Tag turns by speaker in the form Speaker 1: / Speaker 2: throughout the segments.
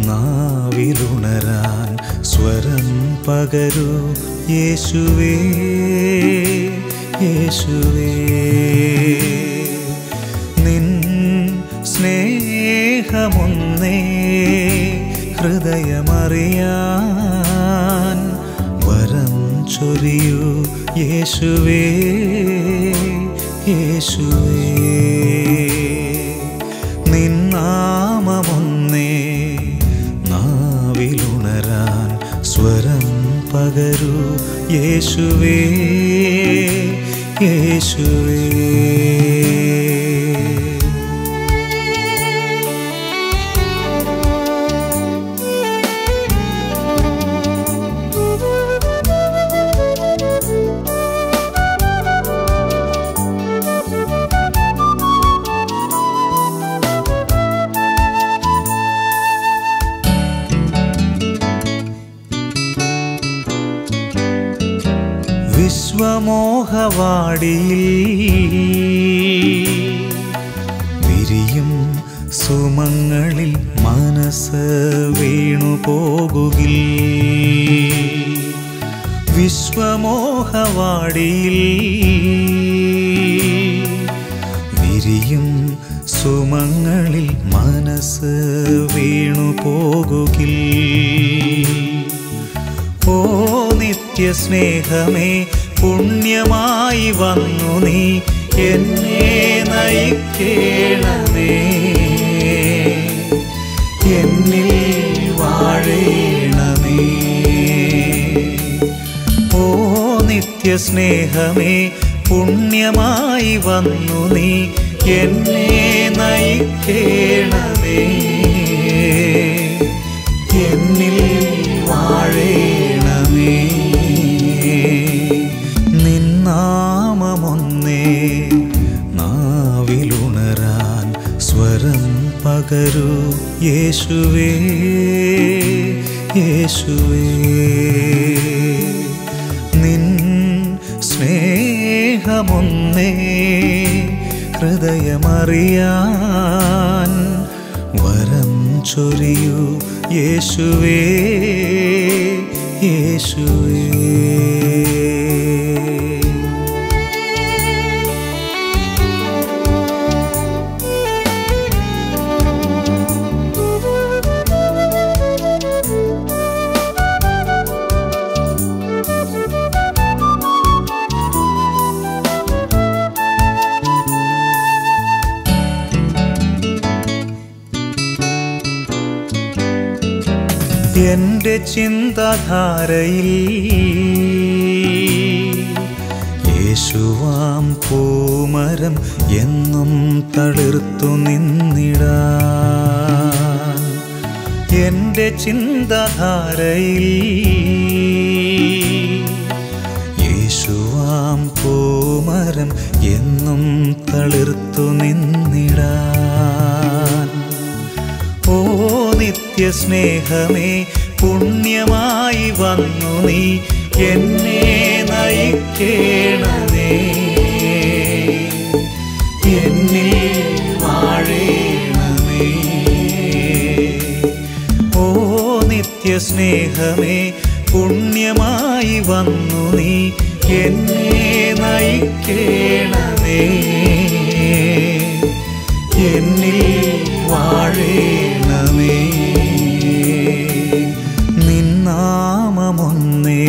Speaker 1: നാവിലുണരാൻ സ്വരം പകരൂ യേശുവേ യേശുവേ നിൻ സ്നേഹമൊന്നേ ഹൃദയമറിയാൻ വരം ചൊരിയൂ യേശുവേ യേശുവേ നിന്നാമമൊന്നേ നാവിലുണരാൻ സ്വരം പകരൂ യേശുവേ യേശുവേ വിശ്വമോഹവാടിയിൽ വിരിയും സുമങ്ങളിൽ മനസ്സ് വീണു പോകുകിൽ വിശ്വമോഹവാടിയിൽ വിരിയും സുമങ്ങളിൽ മനസ്സ് വീണു പോകുകിൽ ഓ നിത്യസ്നേഹമേ പുണ്യമായി വന്നു നീ എന്നെ നയിക്കേണമേ എന്നിൽ വാഴേണമേ ഓ നിത്യസ്നേഹമേ പുണ്യമായി വന്നു നീ എന്നെ നയിക്കേണമേ എന്നിൽ വാഴേണമേ നിന്നാമമൊന്നേ നാവിലുണരാൻ സ്വരം പകരൂ യേശുവേ യേശുവേ നിൻ സ്നേഹമൊന്നേ ഹൃദയമറിയാൻ വരം ചൊരിയൂ യേശുവേ യേശുവേ എന്റെ ചിന്താധാരയിൽ യേശുവാം പൂമരം എന്നും തളിർത്തു നിന്നിടാൻ എന്റെ ചിന്താധാരയിൽ യേശുവാം പൂമരം എന്നും തളിർത്തു നിന്നിടാൻ ഓ നിത്യസ്നേഹമേ പുണ്യമായി വന്നു നീ എന്നെ നയിക്കേണമേ എന്നിൽ വാഴേണമേ ഓ നിത്യസ്നേഹമേ പുണ്യമായി വന്നു നീ എന്നെ നയിക്കേണമേ എന്നിൽ വാഴേണമേ നിന്നാമമൊന്നേ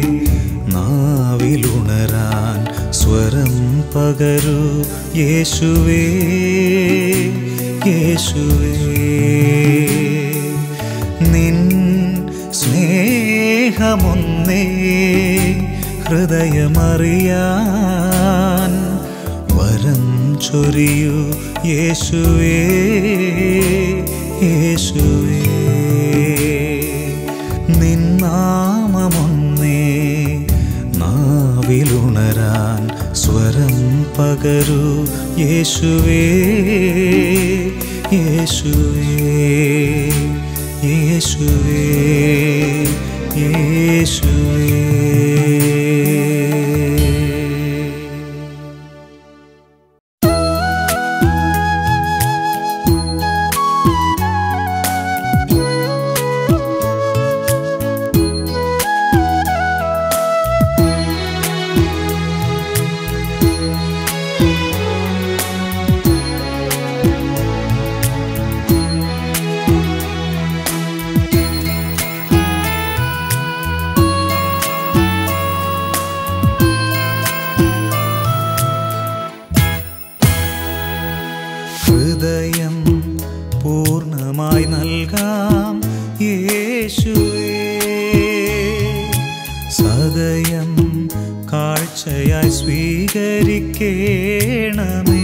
Speaker 1: നാവിലുണരാൻ സ്വരം പകരൂ യേശുവേ യേശുവേ നിൻ സ്നേഹമൊന്നേ ഹൃദയമറിയാൻ വരം ചൊരിയൂ യേശുവേ യേശുവേ നിന്നാമമൊന്നേ നാവിലുണരാൻ സ്വരം പകരൂ യേശുവേ യേശുവേ യേശുവേ യേശുവേ നൽകാം യേശുവേ സദയം കാഴ്ചയായി സ്വീകരിക്കേണമേ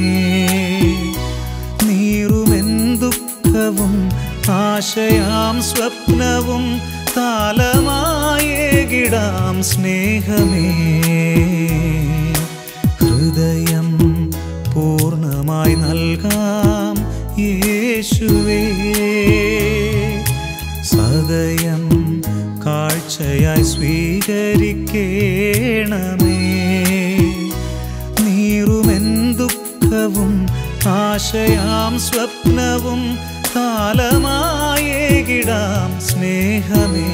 Speaker 1: നീറുമെൻ ദുഃഖവും ആശയാം സ്വപ്നവും താലമായേകിടാം സ്നേഹമേ ഹൃദയം പൂർണ്ണമായി നൽകാം യേശുവേ സദയം കാഴ്ചയായി സ്വീകരിക്കേണമേ നീറുമെൻ ദുഃഖവും ആശയാം സ്വപ്നവും കാലമായേകിടാം സ്നേഹമേ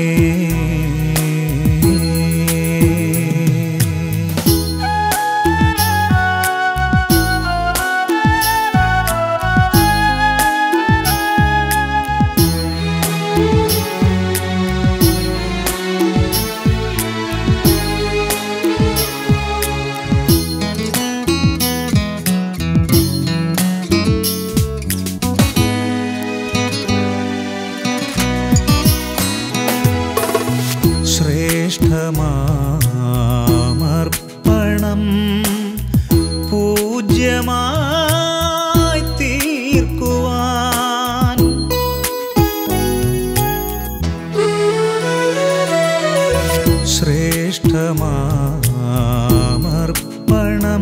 Speaker 1: ശ്രേഷ്ഠമാമർപ്പണം പൂജ്യമായി തീർക്കുവാൻ ശ്രേഷ്ഠമാമർപ്പണം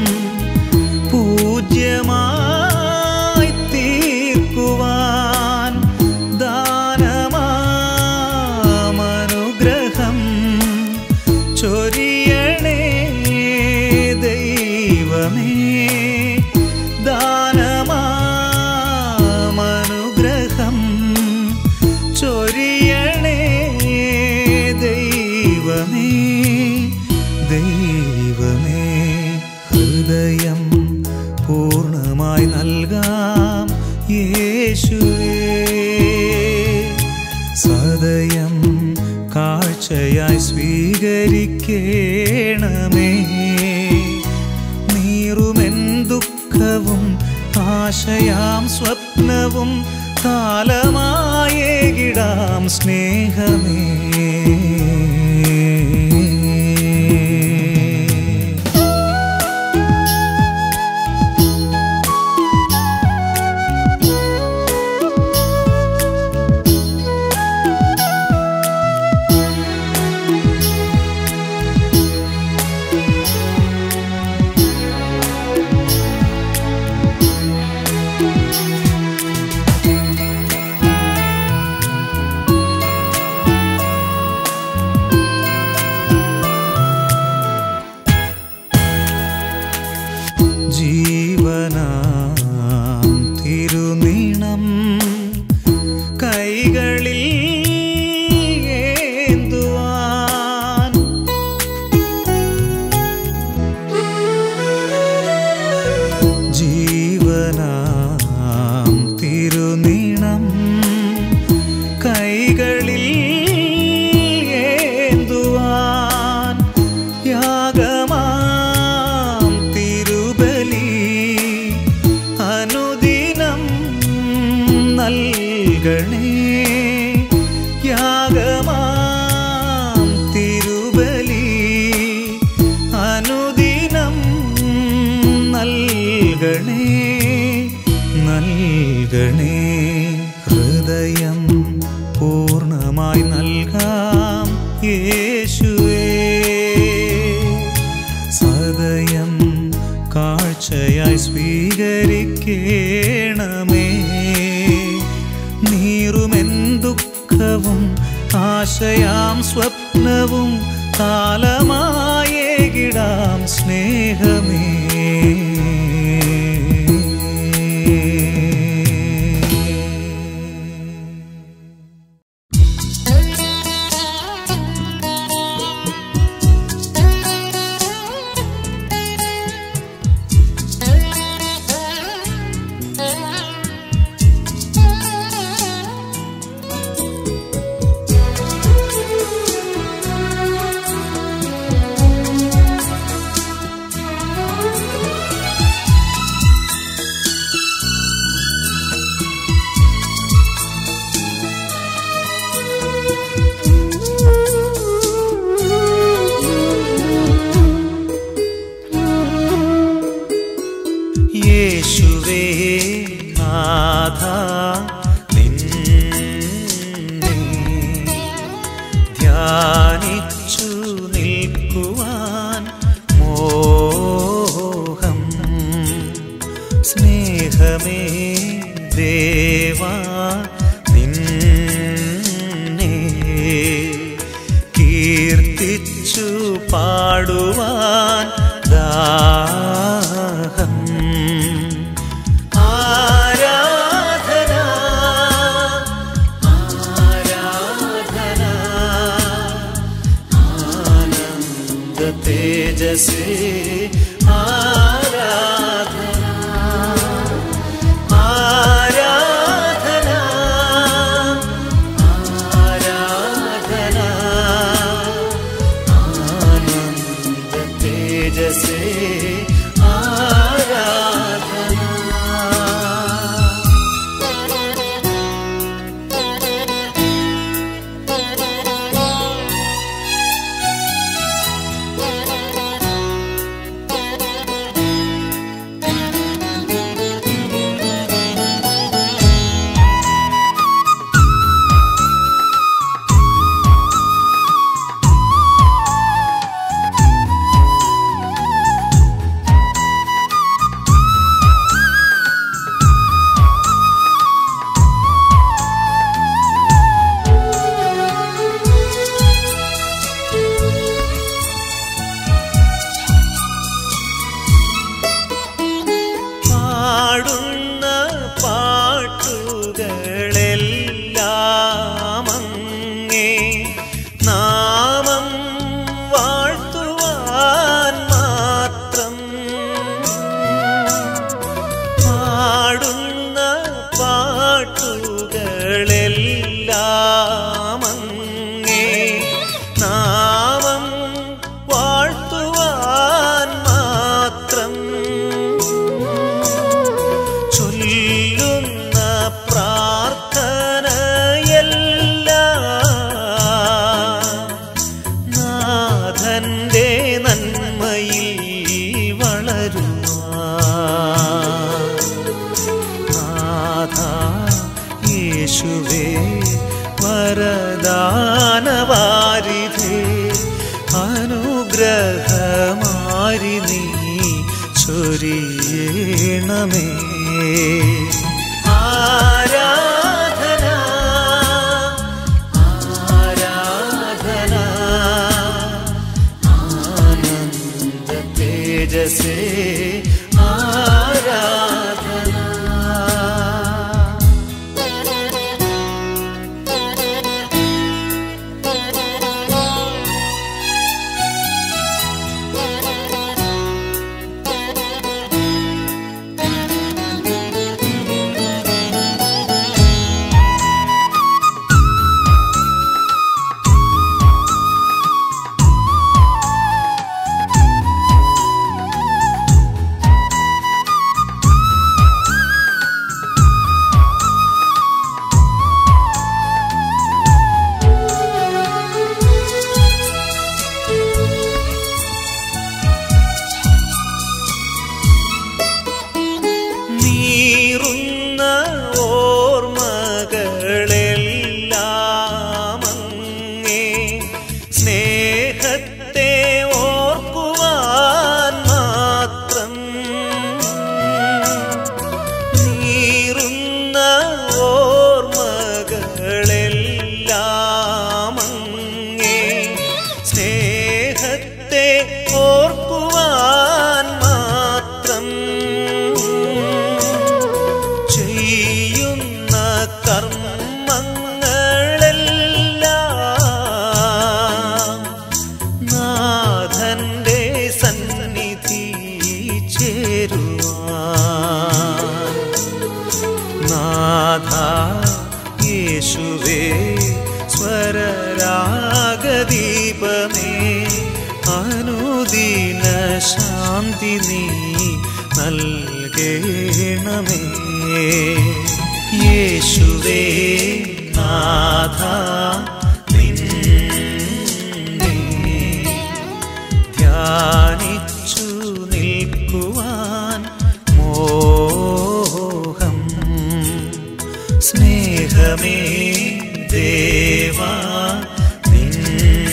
Speaker 1: പൂജ്യമായി തീർക്കുവാൻ ദാനമാമനുഗ്രഹം ചൊരിയണേ ദൈവമേ ദാനമാമനുഗ്രഹം ചൊരിയണേ ദൈവമേ ദൈവമേ ഹൃദയം പൂർണ്ണമായി നൽകാം യേശുവേ സദയം കാഴ്ചയായി സ്വീകരിക്കേണമേ നീറുമെൻ ദുഃഖവും ആശയാം സ്വപ്നവും കാലമായേകിടാം സ്നേഹമേ ജീവനാം തിരുനീണം കൈകളിൽ ഏന്തുവാൻ ജീവനാം തിരുനീണം കൈകളിൽ ഏന്തുവാൻ യാഗമാം തിരുബലി അനുദിനം നൽകണേ യാഗമാം തിരുബലി അനുദിനം നൽകണേ നൽകണേ ഹൃദയം പൂർണ്ണമായി നൽകാം യേശുവേ സദയം കാഴ്ചയായി സ്വീകരിക്കേണമേ നീറുമെൻ ദുഃഖവും ആശയാം സ്വപ്നവും കാലമായേകിടാം സ്നേഹമേ
Speaker 2: Thank you.
Speaker 1: ധ്യാനിച്ചു നിൽക്കുവാൻ മോഹം സ്നേഹമേ ദേവാ നിന്നെ കീർത്തിച്ചു പാടുവാൻ ദാഹം ആരാധന ആരാധന ആനന്ദ തേജസേ ആരാധന ആരാധന ആരാധന ആനന്ദ തേജസേ ആരാധന പാടുന്ന പാട്ടുകളെല്ലാം അങ്ങേ നാമം വാഴ്ത്തുവാൻ മാത്രം പാടുന്ന പാട്ടുകളെല്ലാം അങ്ങേ നാമം വാഴ്ത്തുവാൻ മാത്രം ചൊല്ലുന്ന പ്രാർത്ഥനയെല്ലാം നാഥന്റെ നന്മയിൽ വളരുവാൻ നാഥ യേശുവേ വരദാനവാരിധേ അനുഗ്രഹമാരി നീ ചൊരിയണമേ ആരാധന ആരാധന ആനന്ദ തേജസേ ആരാധന നീറുന്ന ഓർമ്മകളെല്ലാം അങ്ങേ സ്നേഹത്തെ ഓർക്കുവാൻ മാത്രം നീറുന്ന ഓർമ്മകളെല്ലാം അങ്ങേ സ്നേഹത്തെ ഓർക്കുവാൻ മാത്രം ചെയ്യുന്ന കർമ്മങ്ങളെല്ലാം നാഥന്റെ സന്നിധി ചേരുവാൻ നാഥ യേശുവേ സ്വരരാഗദീപമേ അനുദീന ശാന്തി നീ നൽകേണമേ യേശുവേ നാഥ നിന്നെ ധ്യാനിച്ചു നിൽക്കുവാൻ മോഹം സ്നേഹമേ ദേവാ നിന്നെ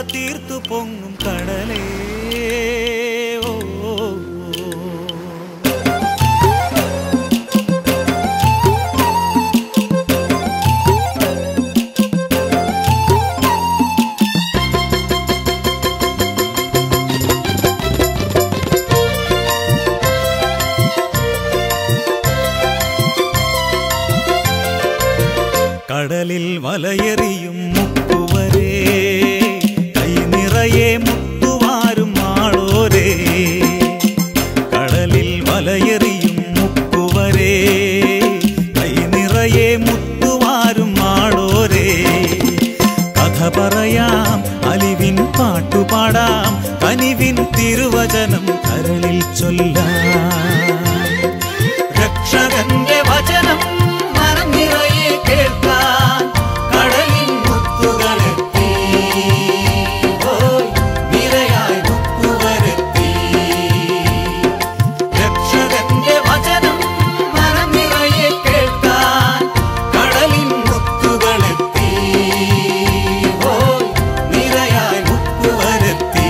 Speaker 1: തീർത്തു പൊങ്ങും കടലേ ഓ, ഓ, ഓ. കടലിൽ വലയെറിയും മുക്കുവരേ കൈ നിറയെ മുത്തുവാരും ആളോരേ കടലിൽ വലയെറിയും മുക്കുവരേ കൈ നിറയെ മുത്തുവാരും ആളോരേ കഥ പറയാം അലിവിൻ പാട്ടുപാടാം കനിവിൻ തിരുവചനം കരളിൽ ചൊല്ലാം രക്ഷകന്റെ വചനം മനം നിറയെ കേൾക്കാൻ കടലിൻ മുത്തുകളെത്തി ഓയ് നിരയായി മുത്തുവരെത്തി രക്ഷകന്റെ വചനം മനം നിറയെ കേൾക്കാൻ കടലിൻ മുത്തുകളെത്തി ഓയ് നിരയായി മുത്തുവരെത്തി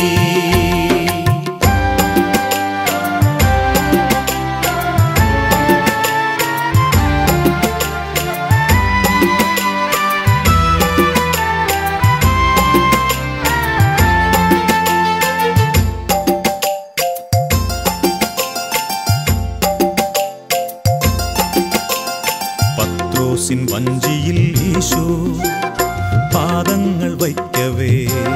Speaker 1: പത്രോസിൻ വഞ്ചിയിൽ ഈശോ പാദങ്ങൾ വയ്ക്കവേ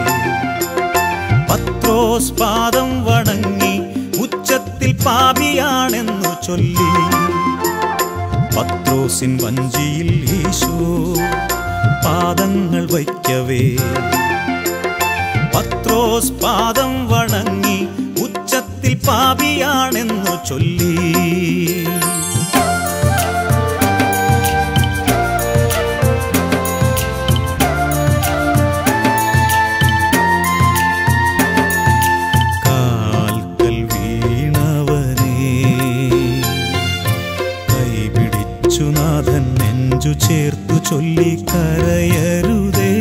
Speaker 1: പത്രോസ് പാദം വണങ്ങി ഉച്ചത്തിൽ പാപിയാണെന്നു ചൊല്ലി പത്രോസിൻ വഞ്ചിയിൽ ഈശോ പാദങ്ങൾ വയ്ക്കവേ പത്രോസ് പാദം വണങ്ങി ഉച്ചത്തിൽ പാപിയാണെന്നു ചൊല്ലി കാൽക്കൽ വീണവനേ കൈപിടിച്ചു നാഥൻ നെഞ്ചു ചേർത്തു ചൊല്ലി കരയരുതേ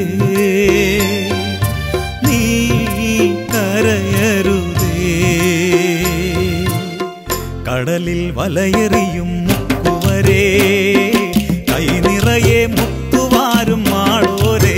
Speaker 1: നീ കരയരുതേ കടലിൽ വലയെറിയും മുക്കുവരേ കൈ നിറയെ മുത്തുവാരും ആളോരേ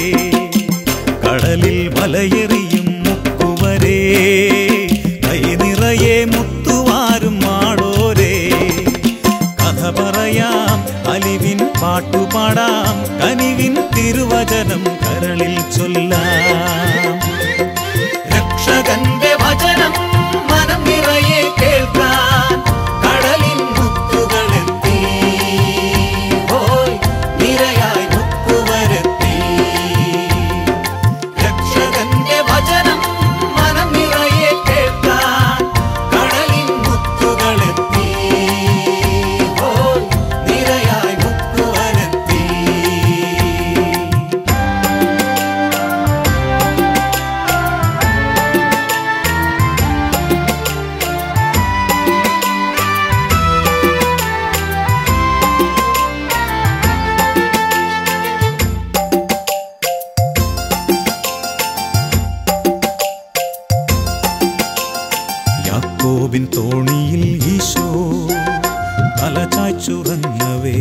Speaker 1: കടലിൽ വലയെറിയും മുക്കുവരേ കൈ നിറയെ മുത്തുവാരും ആളോരേ കഥ പറയാം അലിവിൻ പാട്ടുപാടാം കനിവിൻ തിരുവചനം കരളിൽ ചൊല്ലാം രക്ഷകന്റെ വചനം മനം നിറയെ കേൾക്കാൻ കടലിൻ മുത്തുകളെത്തി ഓയ് നിരയായി മുത്തുവരെത്തി രക്ഷകന്റെ വചനം മനം നിറയെ കേൾക്കാൻ കടലിൻ മുത്തുകളെത്തി ഓയ് നിരയായി മുത്തുവരെത്തി യാക്കോബിൻ തോണിയിൽ ഈശോ തലചായ്ച്ചുറങ്ങവേ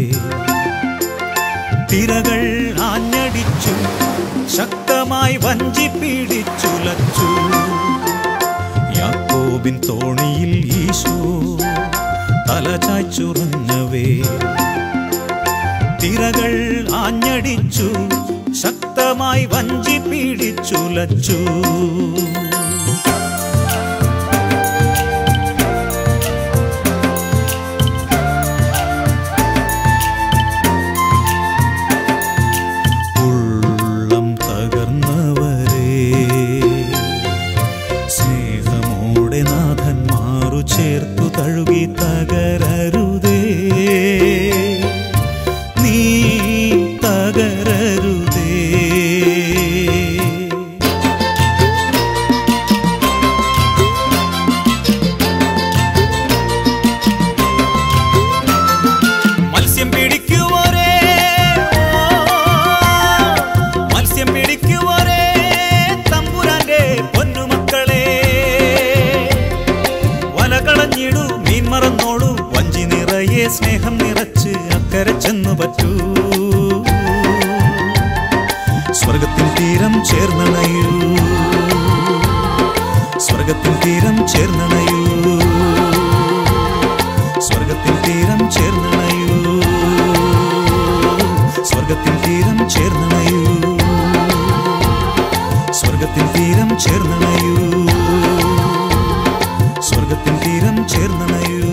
Speaker 1: തിരകൾ ആഞ്ഞടിച്ചു ശക്തമായി വഞ്ചി പിടിച്ചുലച്ചു യാക്കോബിൻ തോണിയിൽ ഈശോ തലചായ്ച്ചുറങ്ങവേ തിരകൾ ആഞ്ഞടിച്ചു ശക്തമായി വഞ്ചി പിടിച്ചുലച്ചു ഉള്ളം തകർന്നവരെ സ്നേഹമോടെ നാഥൻ മാറു ചേർത്തു തഴുകി തകരരുതേ നീ തകരരുതേ മത്സ്യം പിടിക്കുവരേ മത്സ്യം പിടിക്കുവരേ സ്വർഗത്തിൻ തീരം ചേർന്നണയൂ സ്വർഗത്തിൻ തീരം ചേർന്നണയൂ സ്വർഗത്തിൻ തീരം ചേർന്നണയൂ സ്വർഗത്തിൻ തീരം ചേർന്നണയൂ സ്വർഗത്തിൻ തീരം ചേർന്നണയൂ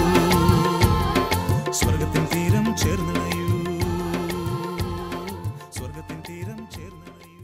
Speaker 1: സ്വർഗത്തിൻ തീരം ചേർന്നണയൂ സ്വർഗത്തിൻ തീരം ചേർന്നണയൂ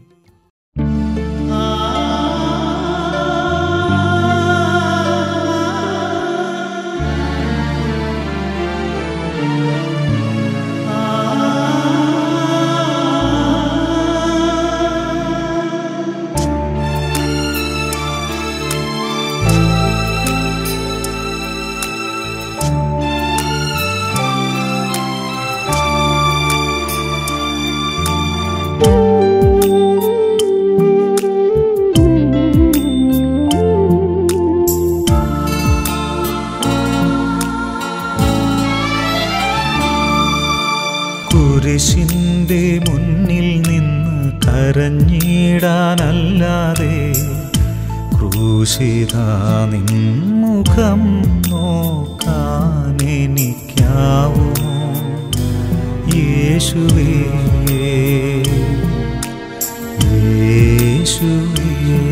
Speaker 1: കുരിശിന്റെ മുന്നിൽ നിന്ന് കരഞ്ഞിടാനല്ലാതെ ക്രൂശിത നിൻമുഖം നോക്കാൻ എനിക്കാവുമോ യേശുവേ യേശുവേ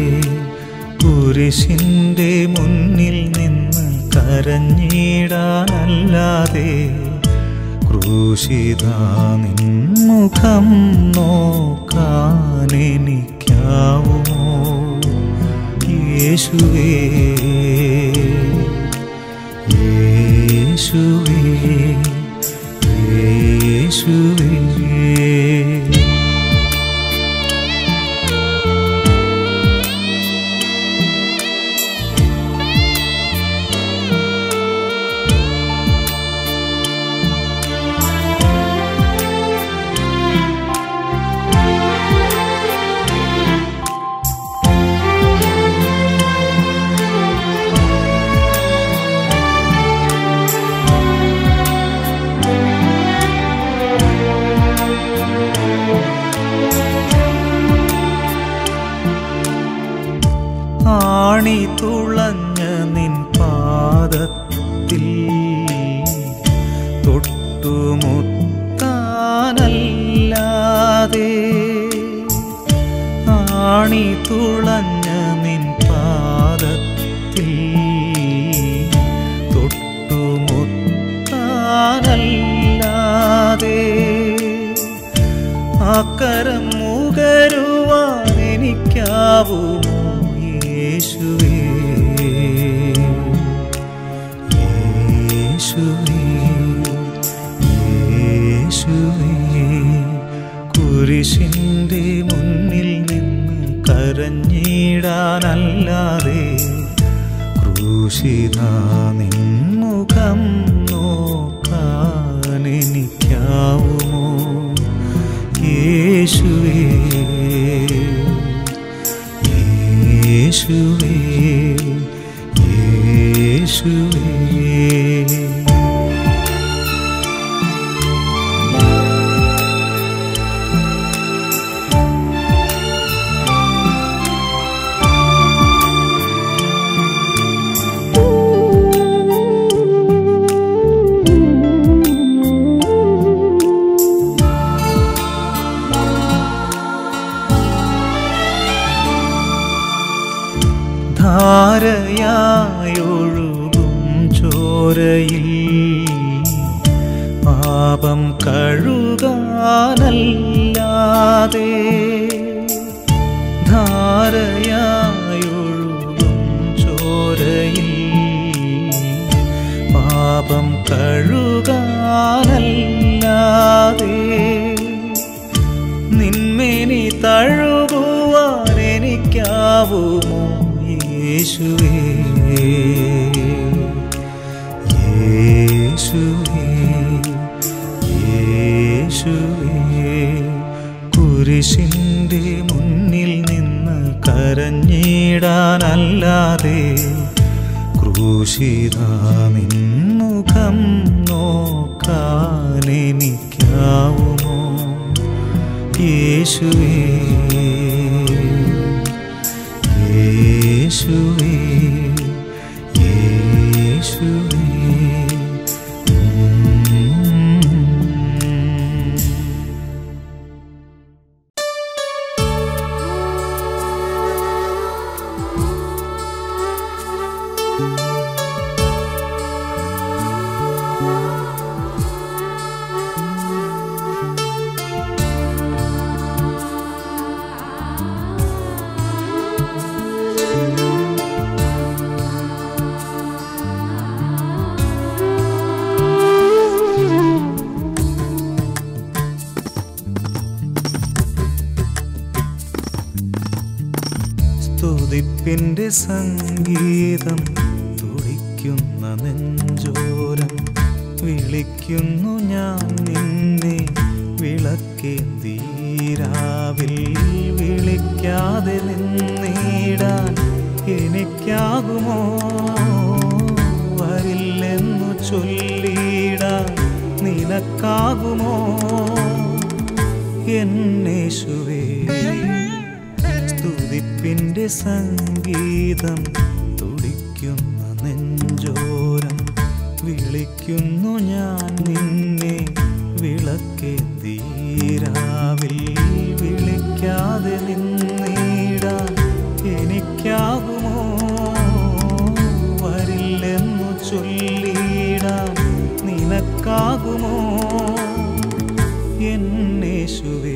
Speaker 1: കുരിശിന്റെ മുന്നിൽ നിന്ന് കരഞ്ഞിടാനല്ലാതെ ക്രൂശിത നിൻമുഖം നോക്കാൻ എനിക്കാവുമോ യേശുവേ യേശുവേ യേശുവേ ആണി തുളഞ്ഞ നിൻ പാദത്തിൽ തൊട്ടുമുത്താനല്ലാതെ ആണി തുളഞ്ഞ നിൻ പാദത്തിൽ തൊട്ടുമുത്താനല്ലാതെ അക്കരം മുകരുവാൻ എനിക്കാവുമോ യേശുവേ യേശുവേ യേശുവേ കുരിശിൻ്റെ മുന്നിൽ നിന്ന് കരഞ്ഞിടാനല്ലാതെ ക്രൂശിത നിൻമുഖം നോക്കാൻ എനിക്കാവുമോ യേശുവേ യേശുവേ യേശുവേ ധാരയായൊഴുകും ചോരയിൽ പാപം കഴുകാനല്ലാതെ ധാരയായൊഴുകും ചോരയിൽ പാപം കഴുകാനല്ലാതെ നിന്മേനി തഴുകുവാൻ എനിക്കാവുമോ യേശുവേ യേശുവേ യേശുവേ കുരിശിൻ്റെ മുന്നിൽ നിന്ന് കരഞ്ഞിടാനല്ലാതെ ക്രൂശിത നിൻമുഖം നോക്കാൻ എനിക്കാവുമോ യേശുവേ യേശുവേ യേശുവേ യേശുവേ സ്തുതിപ്പിൻ്റെ സംഗീതം തുടിക്കുന്ന നെഞ്ചോരം വിളിക്കുന്നു ഞാൻ നിന്നെ വിളക്കേന്തീരാവിൽ വിളിക്കാതെ നിന്നിടാൻ എനിക്കാകുമോ വരില്ലെന്നു ചൊല്ലിടാൻ നിനക്കാകുമോ എന്നേശുവേ സ്തുതിപ്പിൻ്റെ സംഗീതം തുടിക്കുന്ന നെഞ്ചോരം വിളിക്കുന്നു ഞാൻ നിന്നെ വിളക്കേന്തീരാവിൽ വിളിക്കാതെ നിന്നിടാൻ എനിക്കാകുമോ വരില്ലെന്നു ചൊല്ലിടാൻ നിനക്കാകുമോ എന്നേശുവേ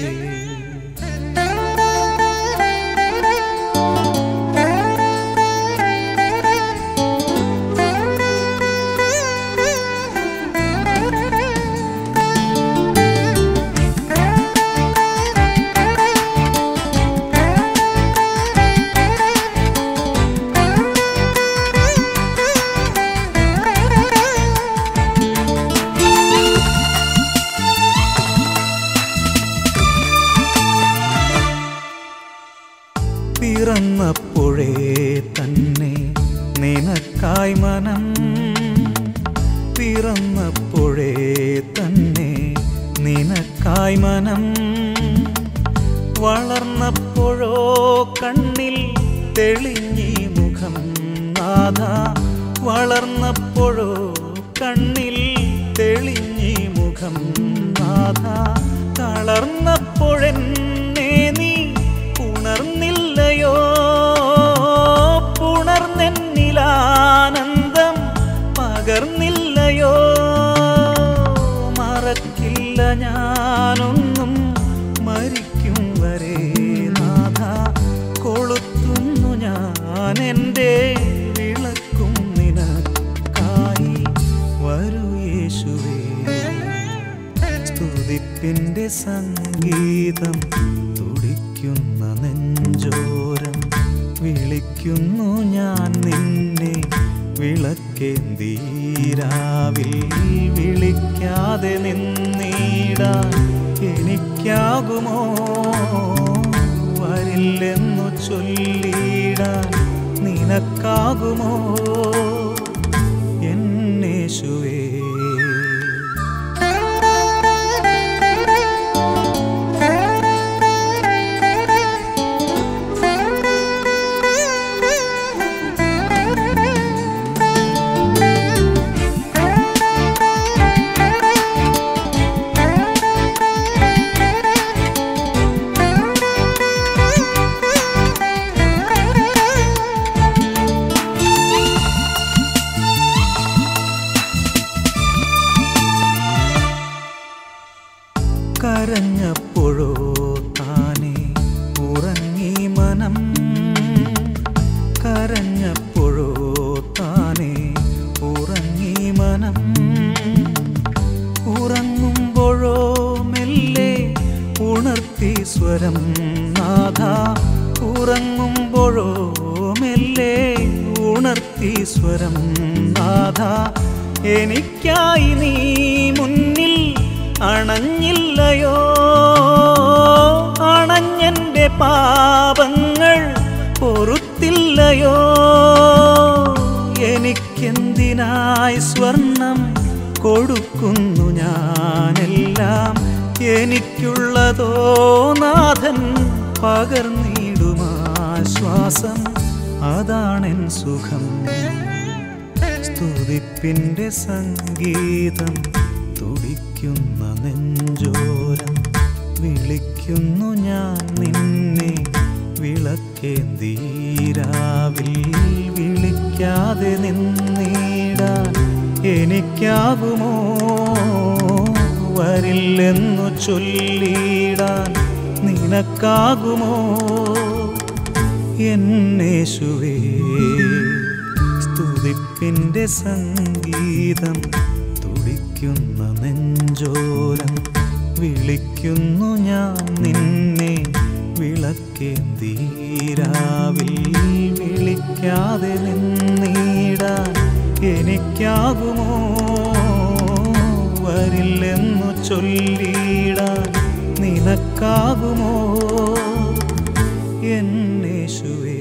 Speaker 1: പിറന്നപ്പോഴേ തന്നെ നിനക്കായി മനം പിറന്നപ്പോഴേ തന്നെ നിനക്കായി മനം വളർന്നപ്പോഴോ കണ്ണിൽ തെളിഞ്ഞി മുഖം നാഥ വളർന്നപ്പോഴോ കണ്ണിൽ തെളിഞ്ഞി മുഖം നാഥ തളർന്നപ്പോഴെന്നെ നീ ഉണർന്നില്ലയോ പുണർന്നെന്നിലാനന്ദം പകർന്നില്ലയോ മറക്കില്ല ഞാനൊന്നും മരിക്കും വരെ നാഥ കൊളുത്തുന്നു ഞാൻ എൻ്റെ വിളക്കും നിനക്കായി വരൂ യേശുവേ സ്തുതിപ്പിൻ്റെ സംഗീതം തുടിക്കുന്ന നെഞ്ചോരം വിളിക്കുന്നു ഞാൻ നിന്നെ വിളക്കേന്തീരാവിൽ വിളിക്കാതെ നിന്നിടാൻ എനിക്കാകുമോ വരില്ലെന്നു ചൊല്ലിടാൻ നിനക്കാകുമോ എന്നേശുവേ കരഞ്ഞപ്പോഴോ താനെ ഉറങ്ങി മനം കരഞ്ഞപ്പോഴോ താനെ ഉറങ്ങി മനം ഉറങ്ങുമ്പോഴോ മെല്ലെ ഉണർത്തി സ്വരം നാഥ ഉറങ്ങുമ്പോഴോ മെല്ലെ ഉണർത്തി സ്വരം നാഥ എനിക്കായി നീ മുന്നിൽ അണഞ്ഞില്ലയോ അണഞ്ഞെൻ്റെ പാപങ്ങൾ പൊറുത്തില്ലയോ എനിക്കെന്തിനായി സ്വർണം കൊടുക്കുന്നു ഞാനെല്ലാം എനിക്കുള്ളതോ നാഥൻ പകർന്നിടുമാശ്വാസം അതാണെൻ സുഖം സ്തുതിപ്പിൻ്റെ സംഗീതം തുടിക്കുന്ന നെഞ്ചോരം വിളിക്കുന്നു ഞാൻ നിന്നെ വിളക്കേന്തീരാവിൽ വിളിക്കാതെ നിന്നിടാൻ എനിക്കാകുമോ വരില്ലെന്നു ചൊല്ലിടാൻ നിനക്കാകുമോ എന്നേശുവേ സ്തുതിപ്പിൻ്റെ സംഗീതം തുടിക്കുന്ന നെഞ്ചോരം വിളിക്കുന്നു ഞാൻ നിന്നെ വിളക്കേന്തീരാവിൽ വിളിക്കാതെ നിന്നിടാൻ എനിക്കാകുമോ വരില്ലെന്നു ചൊല്ലിടാൻ നിനക്കാകുമോ എന്നേശുവേ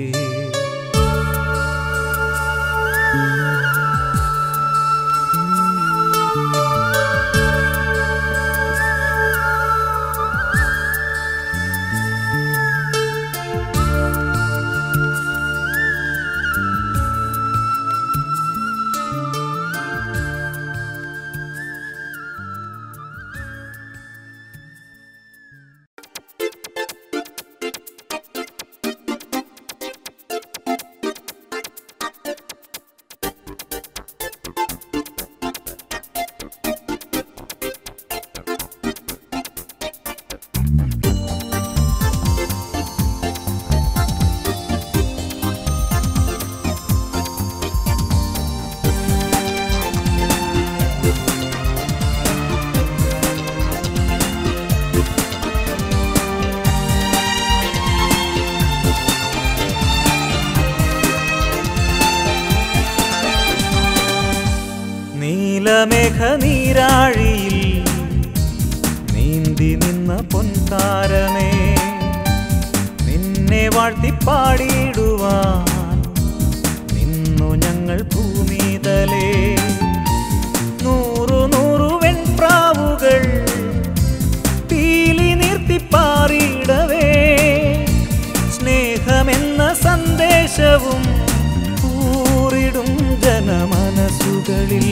Speaker 1: നീലമേഘ നീരാഴിയിൽ നീന്തി നിന്ന പൊൻതാരമേ നിന്നെ വാഴ്ത്തി പാടിയിടുവാൻ നിന്നു ഞങ്ങൾ ഭൂമിതലേ നൂറു നൂറു വെൺപ്രാവുകൾ പീലി നിർത്തിപ്പാറിയിടവേ സ്നേഹമെന്ന സന്ദേശവും കൂറിടും ജനമനസ്സുകളിൽ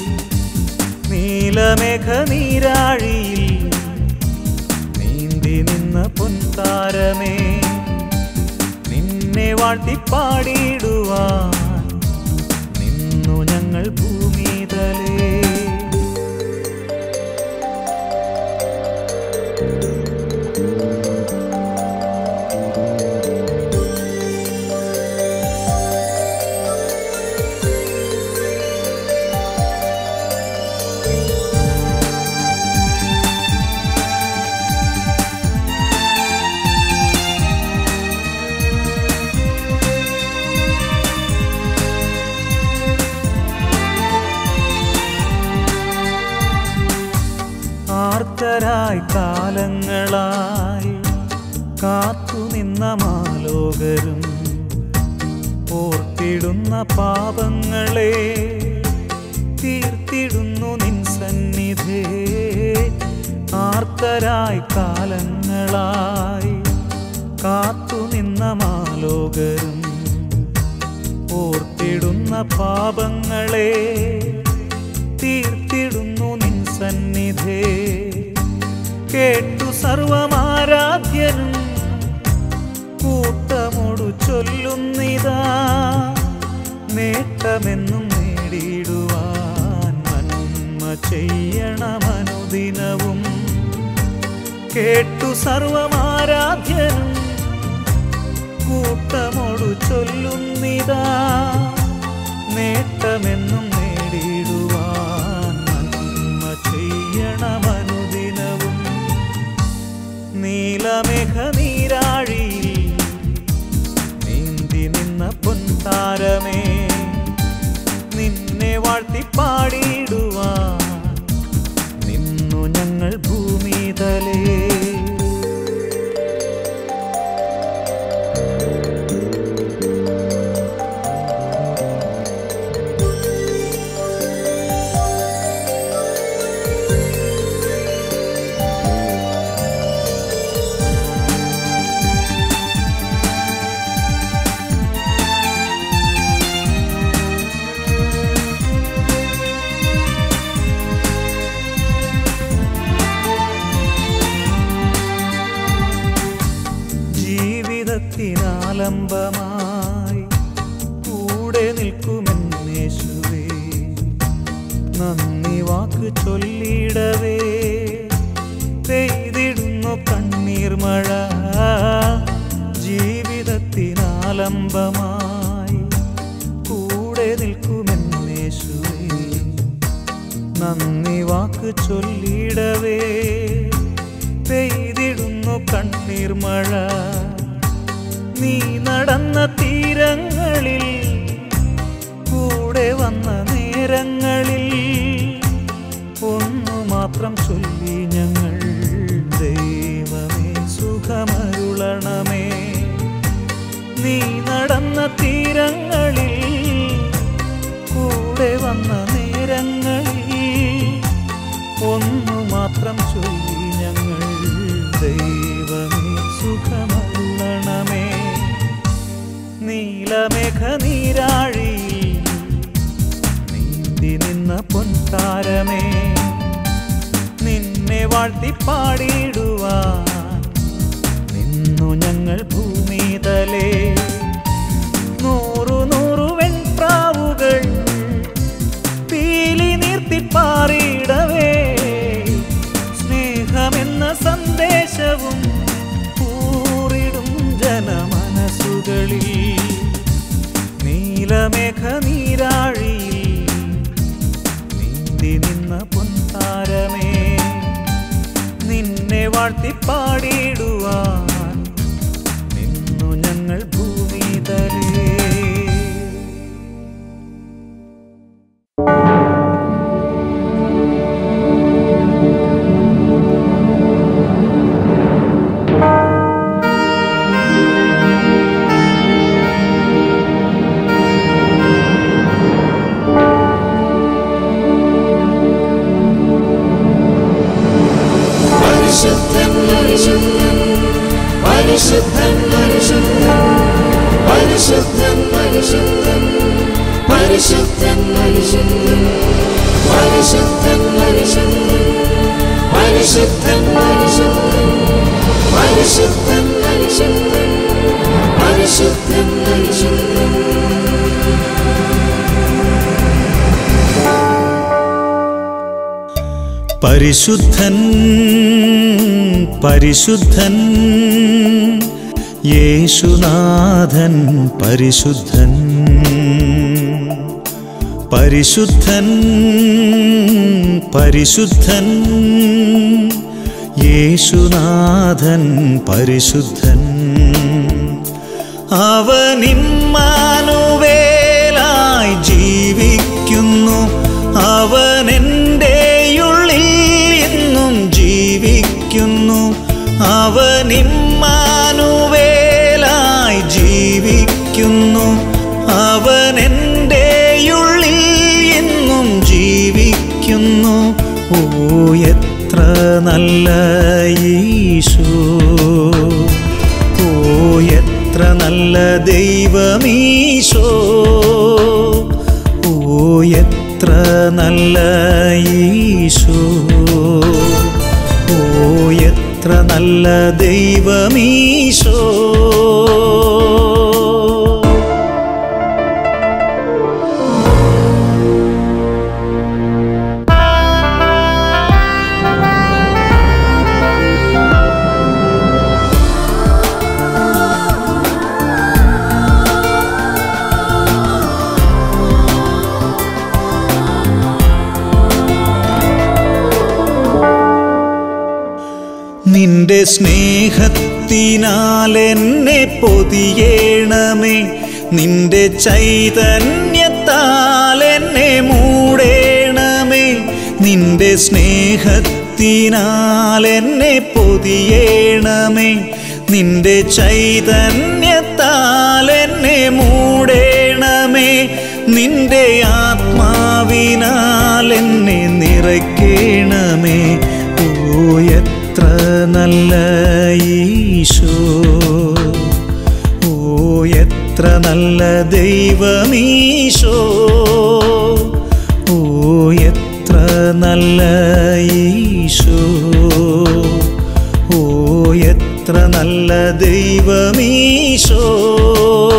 Speaker 1: നീലമേഘ നീരാഴിയിൽ നീന്തി നിന്ന പൊൻതാരമേ നിന്നെ വാഴ്ത്തി പാടിയിടുവാൻ നിന്നു ഞങ്ങൾ ഭൂമിതലേ ആർത്തരായി കാലങ്ങളായി കാത്തുനിന്ന മാലോകരും ഓർത്തിടുന്ന പാപങ്ങളെ തീർത്തിടുന്നു നിൻ സന്നിധേ ആർത്തരായി കാലങ്ങളായി കാത്തുനിന്ന മാലോകരും ഓർത്തിടുന്ന പാപങ്ങളെ തീർത്തിടുന്നു നിൻ സന്നിധേ കേട്ടു സർവമാരാധ്യനും കൂട്ടമോടു ചൊല്ലുന്നിതാ നേട്ടമെന്നും നേടിയിടുവാൻ നന്മ ചെയ്യണമനുദിനവും കേട്ടു സർവമാരാധ്യനും കൂട്ടമോടു ചൊല്ലുന്നിതാ നേട്ടമെന്നും നേടിയിടുവാൻ നന്മ ചെയ്യണമനുദിനവും നീലമേഘ നീരാഴിയിൽ നീന്തി നിന്ന പൊൻതാരമേ നിന്നെ വാഴ്ത്തി പാടിയിടുവാൻ നിന്നു ഞങ്ങൾ ഭൂമിതലേ നാലംബമായി കൂടെ നിൽക്കുമെന്നേശുവേ നന്ദി വാക്ക് ചൊല്ലിടവേ പെയ്തിടുന്നു കണ്ണീർ മഴ ജീവിതത്തിനാലംബമായി കൂടെ നിൽക്കുമെന്നേശുവേ നന്ദി വാക്ക് ചൊല്ലിടവേ പെയ്തിടുന്നു കണ്ണീർ മഴ നീ നടന്ന തീരങ്ങളിൽ കൂടെ വന്ന നേരങ്ങളിൽ ഒന്നു മാത്രം ചൊല്ലി ഞങ്ങൾ ദൈവമേ സുഖമരുളണമേ നീ നടന്ന തീരങ്ങളിൽ കൂടെ വന്ന നേരങ്ങളിൽ ഒന്നു മാത്രം ചൊല്ലി ഞങ്ങൾ ദൈവമേ സുഖമരുളണമേ നീലമേഘ നീരാഴി നീന്തി നിന്ന പൊൻതാരമേ നിന്നെ വാഴ്ത്തി പാടിയിടുവാൻ നിന്നു ഞങ്ങൾ ഭൂമിതലേ നൂറു നൂറു വെൺപ്രാവുകൾ പീലി നീർത്തിപ്പാറിയിടവേ സ്നേഹമെന്ന സന്ദേശവും കൂറിടും ജനമനസ്സുകളിൽ നീലമേഘ നീരാഴിയിൽ നീന്തി നിന്ന പൊൻതാരമേ നിന്നെ വാഴ്ത്തി പാടിയിടുവാൻ നിന്നു ഞങ്ങൾ ഭൂമിതലേ
Speaker 2: പരിശുദ്ധൻ പരിശുദ്ധൻ പരിശുദ്ധൻ പരിശുദ്ധൻ പരിശുദ്ധൻ പരിശുദ്ധൻ പരിശുദ്ധൻ പരിശുദ്ധൻ പരിശുദ്ധൻ പരിശുദ്ധൻ പരിശുദ്ധൻ പരിശുദ്ധൻ പരിശുദ്ധൻ പരിശുദ്ധൻ പരിശുദ്ധൻ പരിശുദ്ധൻ
Speaker 1: പരിശുദ്ധൻ പരിശുദ്ധൻ യേശുനാഥൻ പരിശുദ്ധൻ പരിശുദ്ധൻ പരിശുദ്ധൻ യേശുനാഥൻ പരിശുദ്ധൻ അവനിമ്മാനുവേലായി ജീവിക്കുന്നു അവൻ എൻ്റെയുള്ളിൽ എന്നും ജീവിക്കുന്നു അവനിമ്മാനുവേലായി ജീവിക്കുന്നു അവൻ എൻ്റെയുള്ളിൽ എന്നും ജീവിക്കുന്നു ഓ എത്ര നല്ല ഈശോ ഓ എത്ര നല്ല ദൈവമീശോ ഓ എത്ര നല്ല ഈശോ ഓ എത്ര നല്ല ദൈവമീശോ നിന്റെ സ്നേഹത്തിനാൽ എന്നെ പൊതിയേണമേ നിന്റെ ചൈതന്യത്താൽ എന്നെ മൂടേണമേ നിന്റെ സ്നേഹത്തിനാൽ എന്നെ പൊതിയേണമേ നിന്റെ ചൈതന്യത്താൽ എന്നെ മൂടേണമേ നിന്റെ ആത്മാവിനാൽ എന്നെ നിറയ്ക്കേണമേ ഓ എത്ര നല്ല ഈശോ ഓ എത്ര നല്ല ദൈവമീശോ ഓ എത്ര നല്ല ഈശോ ഓ എത്ര നല്ല ദൈവമീശോ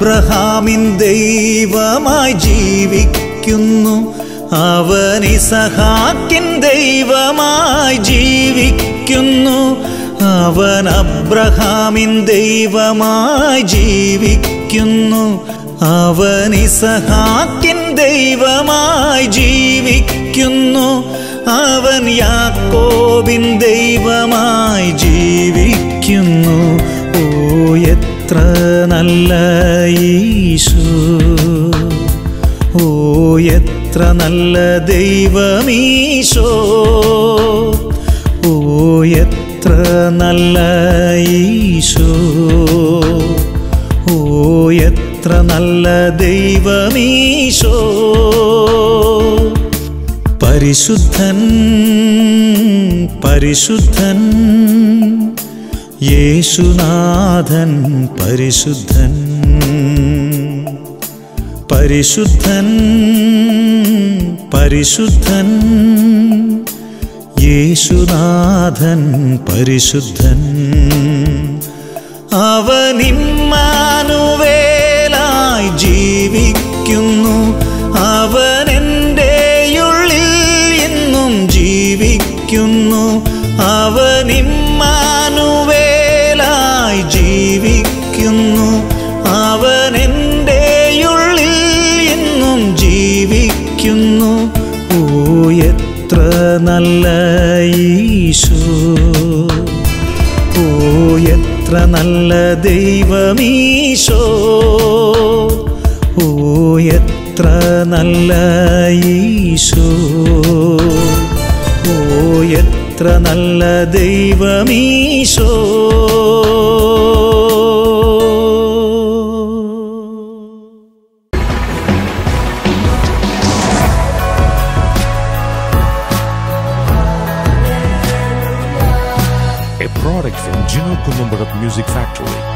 Speaker 1: അബ്രഹാമിൻ ദൈവമായി ജീവിക്കുന്നു അവൻ ഇസഹാക്കിൻ ദൈവമായി ജീവിക്കുന്നു അവൻ അബ്രഹാമിൻ ദൈവമായി ജീവിക്കുന്നു അവൻ ഇസഹാക്കിൻ ദൈവമായി ജീവിക്കുന്നു അവൻ യാക്കോബിൻ ദൈവമായി ജീവിക്കുന്നു ഓ എത്ര നല്ല ഈശോ ഓ എത്ര നല്ല ദൈവമീശോ ഓ എത്ര നല്ല ഈശോ ഓ എത്ര നല്ല ദൈവമീശോ പരിശുദ്ധൻ പരിശുദ്ധൻ യേശുനാഥൻ പരിശുദ്ധൻ പരിശുദ്ധൻ പരിശുദ്ധൻ യേശുനാഥൻ പരിശുദ്ധൻ അവനിമ്മാനുവേലായി ജീവിക്കുന്നു അവൻ എൻ്റെയുള്ളിൽ എന്നും ജീവിക്കുന്നു അവനിമ്മാനുവേലായി ജീവിക്കുന്നു അവൻ എൻ്റെയുള്ളിൽ എന്നും ജീവിക്കുന്നു ഓ എത്ര നല്ല ഈശോ ഓ എത്ര നല്ല ദൈവമീശോ ഓ എത്ര നല്ല ഈശോ ഓ എത്ര നല്ല ദൈവമീശോ
Speaker 3: a product from Gino Columbarat Music Factory.